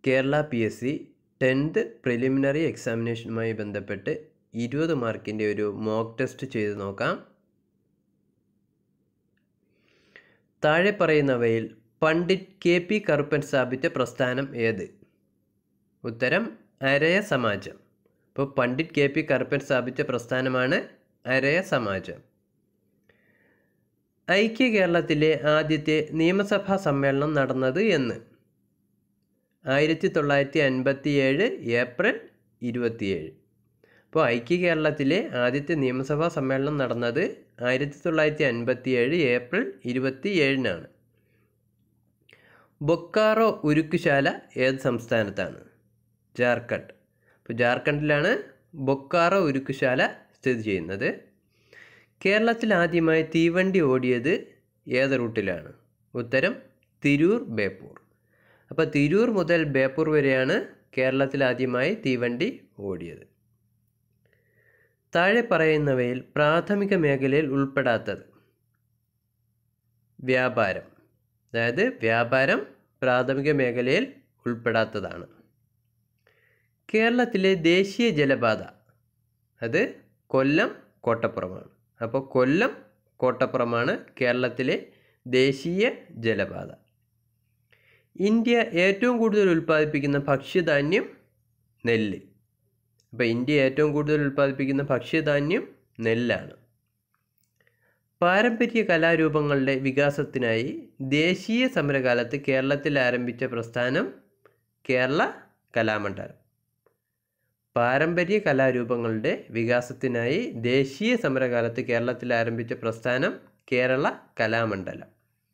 Kerala P S C tenth preliminary എക്സാമിനേഷനുമായി ബന്ധപ്പെട്ട് ഇരുപത് മാർക്കിൻ്റെ ഒരു മോക്ക് ടെസ്റ്റ് ചെയ്ത് നോക്കാം താഴെ പറയുന്നവയിൽ പണ്ഡിറ്റ് കെ പി കറുപ്പൻ സ്ഥാപിച്ച പ്രസ്ഥാനം ഏത് ഉത്തരം അരയ സമാജം അപ്പോൾ പണ്ഡിറ്റ് കെ പി കറുപ്പൻ സ്ഥാപിച്ച പ്രസ്ഥാനമാണ് അരയ സമാജം ഐക്യ കേരളത്തിലെ ആദ്യത്തെ നിയമസഭാ സമ്മേളനം നടന്നത് എന്ന് ആയിരത്തി തൊള്ളായിരത്തി അൻപത്തി ഏഴ് ഏപ്രിൽ ഇരുപത്തിയേഴ് അപ്പോൾ ഐക്യ കേരളത്തിലെ ആദ്യത്തെ നിയമസഭാ സമ്മേളനം നടന്നത് ആയിരത്തി തൊള്ളായിരത്തി അൻപത്തി ഏഴ് ഏപ്രിൽ ഇരുപത്തി ഏഴിനാണ് ബൊക്കാറോ ഉരുക്കുശാല ഏത് സംസ്ഥാനത്താണ് ജാർഖണ്ഡ് അപ്പോൾ ജാർഖണ്ഡിലാണ് ബൊക്കാറോ ഉരുക്കുശാല സ്ഥിതി ചെയ്യുന്നത് കേരളത്തിൽ ആദ്യമായി തീവണ്ടി ഓടിയത് ഏത് റൂട്ടിലാണ് ഉത്തരം തിരൂർ ബേപ്പൂർ അപ്പോൾ തിരൂർ മുതൽ ബേപ്പൂർ വരെയാണ് കേരളത്തിൽ ആദ്യമായി തീവണ്ടി ഓടിയത് താഴെ പറയുന്നവയിൽ പ്രാഥമിക മേഖലയിൽ ഉൾപ്പെടാത്തത് വ്യാപാരം അതായത് വ്യാപാരം പ്രാഥമിക മേഖലയിൽ ഉൾപ്പെടാത്തതാണ് കേരളത്തിലെ ദേശീയ ജലപാത അത് കൊല്ലം കോട്ടപ്പുറമാണ് അപ്പോൾ കൊല്ലം കോട്ടപ്പുറമാണ് കേരളത്തിലെ ദേശീയ ജലപാത ഇന്ത്യ ഏറ്റവും കൂടുതൽ ഉൽപ്പാദിപ്പിക്കുന്ന ഭക്ഷ്യധാന്യം നെല്ല് അപ്പോൾ ഇന്ത്യ ഏറ്റവും കൂടുതൽ ഉൽപ്പാദിപ്പിക്കുന്ന ഭക്ഷ്യധാന്യം നെല്ലാണ് പാരമ്പര്യ കലാരൂപങ്ങളുടെ വികാസത്തിനായി ദേശീയ സമരകാലത്ത് കേരളത്തിൽ ആരംഭിച്ച പ്രസ്ഥാനം കേരള കലാമണ്ഡലം പാരമ്പര്യ കലാരൂപങ്ങളുടെ വികാസത്തിനായി ദേശീയ സമരകാലത്ത് കേരളത്തിൽ ആരംഭിച്ച പ്രസ്ഥാനം കേരള കലാമണ്ഡലം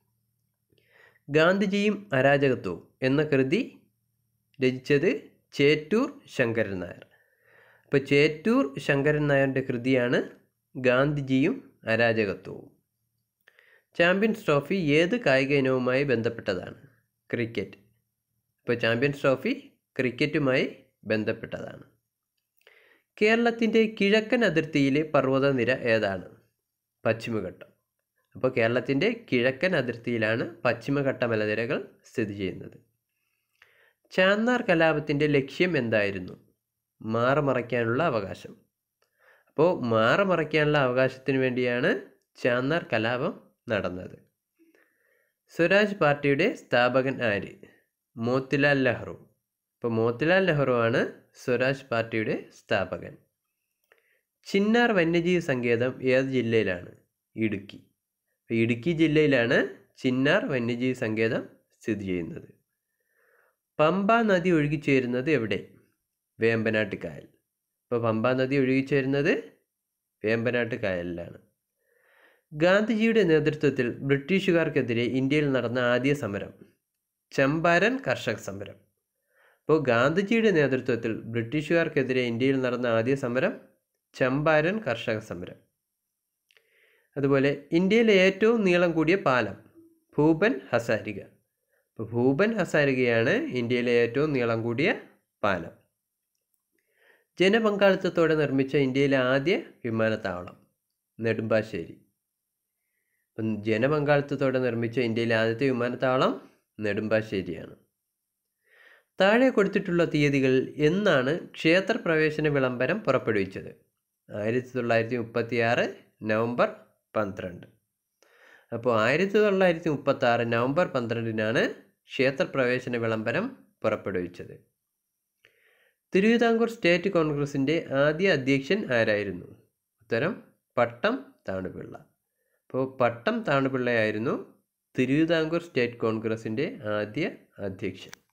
ഗാന്ധിജിയും അരാജകത്വവും എന്ന കൃതി രചിച്ചത് ചേറ്റൂർ ശങ്കരൻ നായർ അപ്പോൾ ചേറ്റൂർ ശങ്കരൻ നായരുടെ കൃതിയാണ് ഗാന്ധിജിയും അരാജകത്വവും ചാമ്പ്യൻസ് ട്രോഫി ഏത് കായിക ഇനവുമായി ബന്ധപ്പെട്ടതാണ് ക്രിക്കറ്റ് ഇപ്പോൾ ചാമ്പ്യൻസ് ട്രോഫി ക്രിക്കറ്റുമായി ബന്ധപ്പെട്ടതാണ് കേരളത്തിൻ്റെ കിഴക്കൻ അതിർത്തിയിലെ പർവ്വതനിര ഏതാണ് പശ്ചിമഘട്ടം അപ്പോൾ കേരളത്തിൻ്റെ കിഴക്കൻ അതിർത്തിയിലാണ് പശ്ചിമഘട്ട മലനിരകൾ സ്ഥിതി ചെയ്യുന്നത് ചാന്നാർ കലാപത്തിൻ്റെ ലക്ഷ്യം എന്തായിരുന്നു മാറമറയ്ക്കാനുള്ള അവകാശം അപ്പോൾ മാറമറയ്ക്കാനുള്ള അവകാശത്തിന് വേണ്ടിയാണ് ചാന്നാർ കലാപം നടന്നത് സ്വരാജ് പാർട്ടിയുടെ സ്ഥാപകൻ ആര് മോത്തിലാൽ നെഹ്റു ഇപ്പോൾ മോത്തിലാൽ നെഹ്റു ആണ് സ്വരാജ് പാർട്ടിയുടെ സ്ഥാപകൻ ചിന്നാർ വന്യജീവി സങ്കേതം ഏത് ജില്ലയിലാണ് ഇടുക്കി അപ്പോൾ ഇടുക്കി ജില്ലയിലാണ് ചിന്നാർ വന്യജീവി സങ്കേതം സ്ഥിതി ചെയ്യുന്നത് പമ്പ നദി ഒഴുകിച്ചേരുന്നത് എവിടെ വേമ്പനാട്ട് കായൽ ഇപ്പോൾ പമ്പ നദി ഒഴുകിച്ചേരുന്നത് വേമ്പനാട്ട് കായലിലാണ് ഗാന്ധിജിയുടെ നേതൃത്വത്തിൽ ബ്രിട്ടീഷുകാർക്കെതിരെ ഇന്ത്യയിൽ നടന്ന ആദ്യ സമരം ചമ്പാരൻ കർഷക സമരം അപ്പോൾ ഗാന്ധിജിയുടെ നേതൃത്വത്തിൽ ബ്രിട്ടീഷുകാർക്കെതിരെ ഇന്ത്യയിൽ നടന്ന ആദ്യ സമരം ചമ്പാരൻ കർഷക സമരം അതുപോലെ ഇന്ത്യയിലെ ഏറ്റവും നീളം കൂടിയ പാലം ഭൂപൻ ഹസാരിക അപ്പോൾ ഭൂപൻ ഹസാരികയാണ് ഇന്ത്യയിലെ ഏറ്റവും നീളം കൂടിയ പാലം ജനപങ്കാളിത്തത്തോടെ നിർമ്മിച്ച ഇന്ത്യയിലെ ആദ്യ വിമാനത്താവളം നെടുമ്പാശ്ശേരി അപ്പം ജനപങ്കാളിത്തത്തോടെ നിർമ്മിച്ച ഇന്ത്യയിലെ ആദ്യത്തെ വിമാനത്താവളം നെടുമ്പാശ്ശേരിയാണ് താഴെ കൊടുത്തിട്ടുള്ള തീയതികൾ എന്നാണ് ക്ഷേത്രപ്രവേശന വിളംബരം പുറപ്പെടുവിച്ചത് ആയിരത്തി തൊള്ളായിരത്തി മുപ്പത്തി ആറ് നവംബർ പന്ത്രണ്ട് അപ്പോൾ ആയിരത്തി തൊള്ളായിരത്തി മുപ്പത്തി ആറ് നവംബർ പന്ത്രണ്ടിനാണ് ക്ഷേത്രപ്രവേശന വിളംബരം പുറപ്പെടുവിച്ചത് തിരുവിതാംകൂർ സ്റ്റേറ്റ് കോൺഗ്രസിൻ്റെ ആദ്യ അധ്യക്ഷൻ ആരായിരുന്നു ഉത്തരം പട്ടം താണുപിള്ള അപ്പോൾ പട്ടം താണുപിള്ളയായിരുന്നു തിരുവിതാംകൂർ സ്റ്റേറ്റ് കോൺഗ്രസിൻ്റെ ആദ്യ അധ്യക്ഷൻ